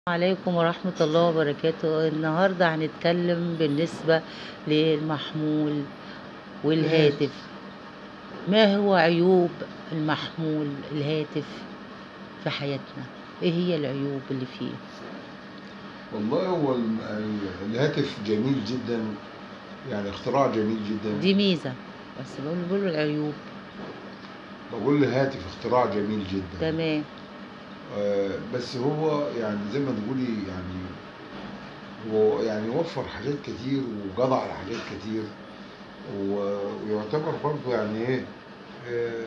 عليكم ورحمة الله وبركاته النهاردة هنتكلم بالنسبة للمحمول والهاتف ما هو عيوب المحمول الهاتف في حياتنا ايه هي العيوب اللي فيه والله هو الم- ال- الهاتف جميل جدا يعني اختراع جميل جدا دي ميزة بس بقول بقول العيوب بقول الهاتف اختراع جميل جدا تمام آه بس هو يعني زي ما تقولي يعني هو يعني وفر حاجات كتير وقضى على حاجات كتير و- ويعتبر برضه يعني ايه آه،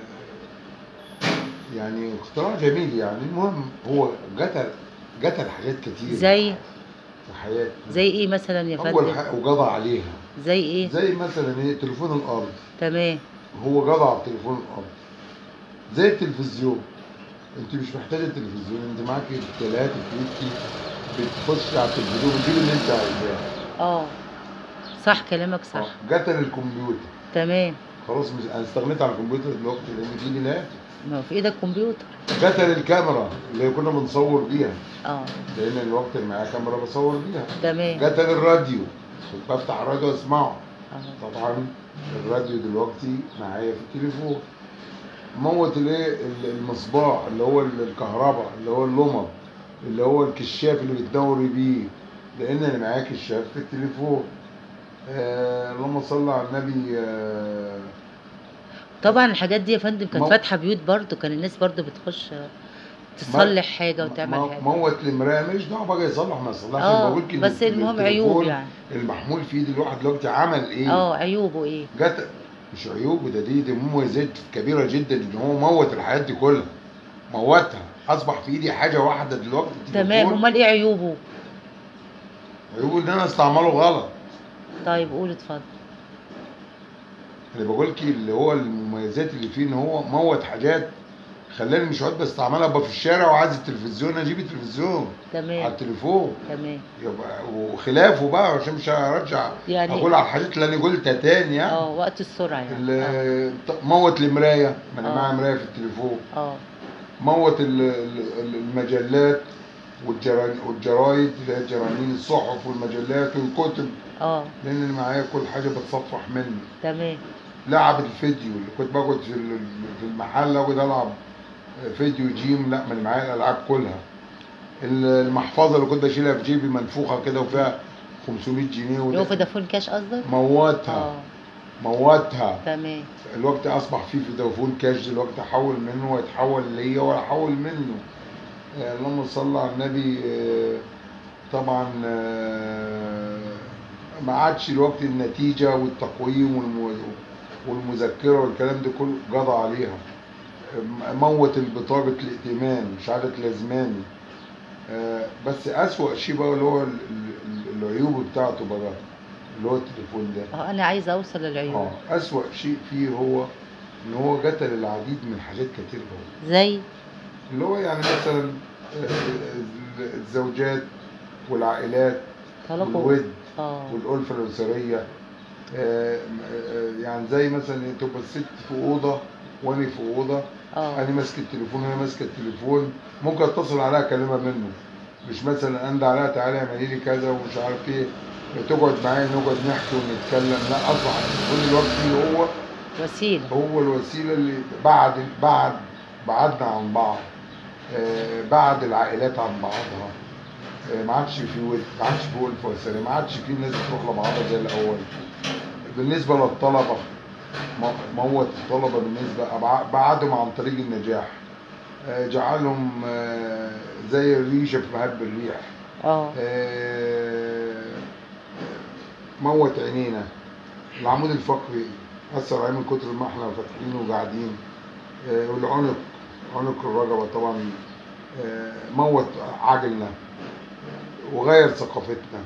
يعني اختراع جميل يعني المهم هو قتل قتل حاجات كتير زي في حياتنا زي ايه مثلا يا اول فندم حاجه وقضى عليها زي ايه زي مثلا ايه تليفون الارض تمام هو قضى على تليفون الارض زي التلفزيون انت مش محتاجه تلفزيون انت معاك التلاتة بتويتي بتخش على التلفزيون بتجيب اللي انت عايزاه اه صح كلامك صح آه، قتل الكمبيوتر تمام خلاص مش انا استغنيت عن الكمبيوتر دلوقتي لان بيجي الهاتف ما هو في ايدك كمبيوتر قتل الكاميرا اللي كنا بنصور بيها اه لان الوقت اللي معايا كاميرا بصور بيها تمام قتل الراديو كنت بفتح الراديو اسمعه اه طبعا الراديو دلوقتي معايا في التليفون موت الايه ال- المصباح اللي هو ال- الكهرباء اللي هو اللمض اللي هو الكشاف اللي بتدوري بيه لان انا معايا كشاف في التليفون آه اللهم صل على النبي آه طبعا الحاجات دي يا فندم كانت مو- فاتحه بيوت برضو كان الناس برضو بتخش تصلح حاجه وتعمل مو- حاجه موت المرايه مش دعوه بقى يصلح ما يصلحش اه بقول كده بس المهم عيوب التليفون يعني المحمول في ايد الواحد دلوقتي عمل ايه؟ اه عيوبه ايه جت مش عيوب ده دي دي مميزات كبيره جدا ان هو موت الحياه دي كلها موتها اصبح في ايدي حاجه واحده دلوقتي تمام التليفون. امال ايه عيوبه عيوب ان انا استعمله غلط طيب قول اتفضل اللي بقول لك اللي هو المميزات اللي فيه ان هو موت حاجات خلاني مش عاد بستعملها ابقى في الشارع وعايز التلفزيون اجيب التلفزيون على تمام التليفون تمام يبقى وخلافه بقى عشان مش هرجع يعني اقول على الحاجات اللي انا قلتها تاني يعني اه وقت السرعه يعني اه ال- موت المرايه ما انا آه. معايا مرايه في التليفون اه موت ال- ال- ال- المجلات والجرا- والجرايد اللي هي الجرانين الصحف والمجلات والكتب اه لان انا معايا كل حاجه بتصفح مني تمام لعب الفيديو اللي كنت بقعد في ال- في المحل اقعد العب فيديو جيم لا ما انا معايا الالعاب كلها ال- المحفظه اللي كنت اشيلها في جيبي منفوخه كده وفيها 500 جنيه اللي هو وده فودافون كاش قصدك موتها اه موتها تمام الوقت اصبح فيه فودافون كاش دلوقتي احول منه ويتحول ليا ولا احول منه آه، اللهم صل على النبي آه، طبعا آه، ما عادش الوقت النتيجه والتقويم والم- والمذكره والكلام ده كله قضى عليها آه، موت البطاقه الائتمان مش عادة لازماني آه، بس اسوأ شيء بقى اللي هو ال- ال- العيوب بتاعته بقى اللي هو التليفون ده اه انا عايزه اوصل للعيوب اه أسوأ شيء فيه هو إن هو قتل العديد من حاجات كتير قوي زي اللي هو يعني مثلا آه، الزوجات والعائلات طلاق والود اه والألفة الأسرية آه، آه، يعني زي مثلا تبقى الست في أوضة وأنا في أوضة اه أنا ماسك التليفون وهي ماسكة التليفون ممكن أتصل عليها أكلمها منه مش مثلا أندى عليها تعالى اعملي لي كذا ومش عارف إيه تقعد معايا نقعد نحكي ونتكلم لا أصبح التليفون دلوقتي هو وسيله هو الوسيله اللي بعد بعد بعدنا عن بعض آه، بعد العائلات عن بعضها آه، ما عادش في ود ما عادش في ألفة وسلام ما عادش في ناس بتروح لبعضها زي الاول بالنسبه للطلبه م- موت الطلبه بالنسبه أبع- بعدهم عن طريق النجاح آه، جعلهم آه، زي الريشه في مهب الريح اه آه، موت عينينا العمود الفقري أثر عليه من كتر ما احنا فاتحين وقاعدين آه، والعنق عنق الرقبة طبعا آه، موت عقلنا وغير ثقافتنا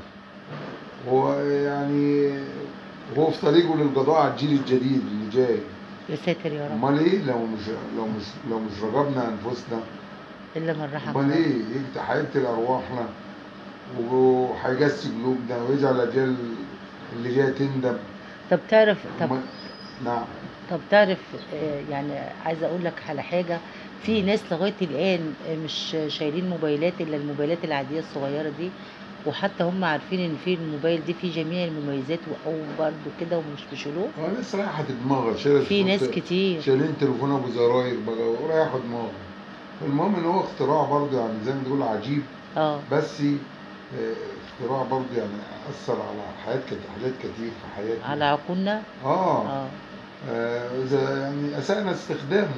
ويعني هو في طريقه للقضاء على الجيل الجديد اللي جاي يا ساتر يا رب امال ايه لو مش لو مش لو مش رغبنا انفسنا الا من رحم امال الله. ايه انت هيقتل ارواحنا وهيجسي قلوبنا ويجعل الاجيال اللي جايه تندم طب تعرف طب أمال- نعم طب تعرف آه، يعني عايزه اقول لك على حاجه في ناس لغاية الآن مش شايلين موبايلات إلا الموبايلات العادية الصغيرة دي وحتى هم عارفين إن في الموبايل دي فيه جميع المميزات أو برضه كده ومش بيشيلوه اه ناس رايحه دماغها شايله في ناس تليفون- كتير شايلين تليفون ابو زراير بقى ورايحه دماغها المهم ان هو اختراع برضه يعني زي ما تقول عجيب اه بس آه، اختراع برضه يعني اثر على حياه كت- حاجات كتير في حياتنا على عقولنا اه اه آه، إذا يعني أسأنا استخدامه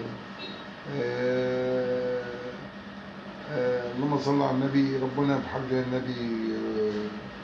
آه، آه، اللهم صل على النبي ربنا بحق النبي آه،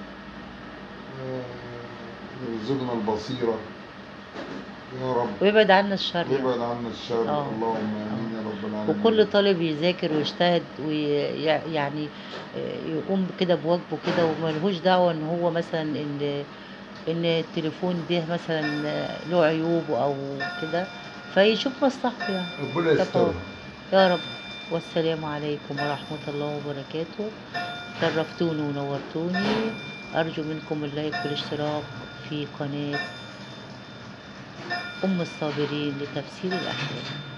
آه، يرزقنا البصيرة يا رب ويبعد عنا الشر يعني. ويبعد عنا الشر آه. اللهم آمين يا رب العالمين وكل طالب يذاكر ويجتهد ويعني يقوم كده بواجبه كده وملهوش دعوة ان هو مثلا ان ان التليفون ده مثلا له عيوب او كده فيشوف مصلحته يعني ربنا يستر يا رب والسلام عليكم ورحمة الله وبركاته شرفتوني ونورتوني أرجو منكم اللايك والاشتراك في قناة أم الصابرين لتفسير الأحلام